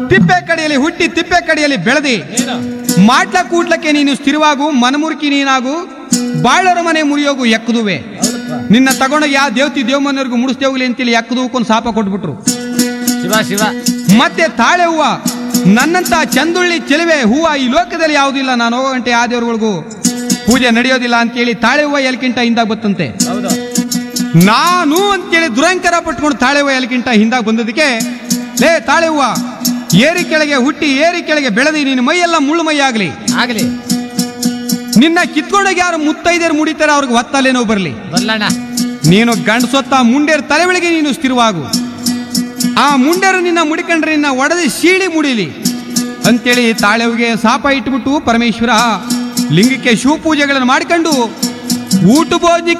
ತಿಪ್ಪೆ ಕಡೆಯಲ್ಲಿ ಹುಟ್ಟಿ ತಿಪ್ಪೆ ಕಡೆಯಲ್ಲಿ ಬೆಳೆದಿ ಮಾಡ್ಲ ಕೂಡ್ಲಕ್ಕೆ ನೀನು ಸ್ಥಿರವಾಗು ಮನಮುರುಕಿ ನೀನಾಗು ಬಾಳರ ಮನೆ ಮುರಿಯೋಗು ಎಕ್ಕದುವೆ ನಿನ್ನ ತಗೊಂಡೋಗಿ ಯಾವ ದೇವತಿ ದೇವಮನೆಯವ್ರಿಗೂ ಮುಡಿಸ್ತೇವಲಿ ಅಂತೇಳಿ ಎಕ್ಕದೂಕೊಂದು ಶಾಪ ಕೊಟ್ಬಿಟ್ರು ಶಿವ ಶಿವ ಮತ್ತೆ ತಾಳೆ ಹೂವ ನನ್ನಂತ ಚಂದುಳ್ಳಿ ಚೆಲುವೆ ಹೂವ ಈ ಲೋಕದಲ್ಲಿ ಯಾವುದಿಲ್ಲ ನಾನು ಹೋಗೋ ಗಂಟೆ ಆ ದೇವರುಗಳಿಗೂ ಪೂಜೆ ನಡೆಯೋದಿಲ್ಲ ಅಂತೇಳಿ ತಾಳೆ ಹೂವ ಎಲ್ಕಿಂಟ ಹಿಂದಾಗ ಬತ್ತಂತೆ ಹೌದು ನಾನು ಅಂತೇಳಿ ದುರಂಕಾರ ಪಟ್ಕೊಂಡು ತಾಳೆ ಹೂವ ಎಲ್ಕಿಂಟ ಹಿಂದಾಗ ಬಂದದಕ್ಕೆ ಲೇ ತಾಳೆ ಹೂವ ಏರಿ ಕೆಳಗೆ ಹುಟ್ಟಿ ಏರಿ ಕೆಳಗೆ ಬೆಳೆದಿ ನಿನ್ನ ಮೈಯೆಲ್ಲ ಮುಳ್ಳು ಮೈ ಆಗ್ಲಿ ಆಗಲಿ ನಿನ್ನ ಕಿತ್ಕೊಂಡೋಗಿ ಯಾರು ಮುತ್ತೈದೇರು ಮುಡಿತಾರೆ ಅವ್ರಿಗೆ ಹೊತ್ತಲ್ಲೇ ನೋವು ಬರಲಿ ಬರ್ಲಣ್ಣ ನೀನು ಗಂಡಸೊತ್ತ ಮುಂಡೇರ್ ತಲೆಬೆಳಗ್ಗೆ ನೀನು ಸ್ಥಿರವಾಗು ಆ ಮುಂಡೇರು ನಿನ್ನ ಮುಡಿಕೊಂಡ್ರೆ ನಿನ್ನ ಒಡೆದು ಸೀಳಿ ಮುಡಿಲಿ ಅಂತೇಳಿ ತಾಳೆವಿಗೆ ಶಾಪ ಇಟ್ಬಿಟ್ಟು ಪರಮೇಶ್ವರ ಲಿಂಗಕ್ಕೆ ಶಿವಪೂಜೆಗಳನ್ನು ಮಾಡ್ಕೊಂಡು ಊಟ ಭೋಜನಕ್ಕೆ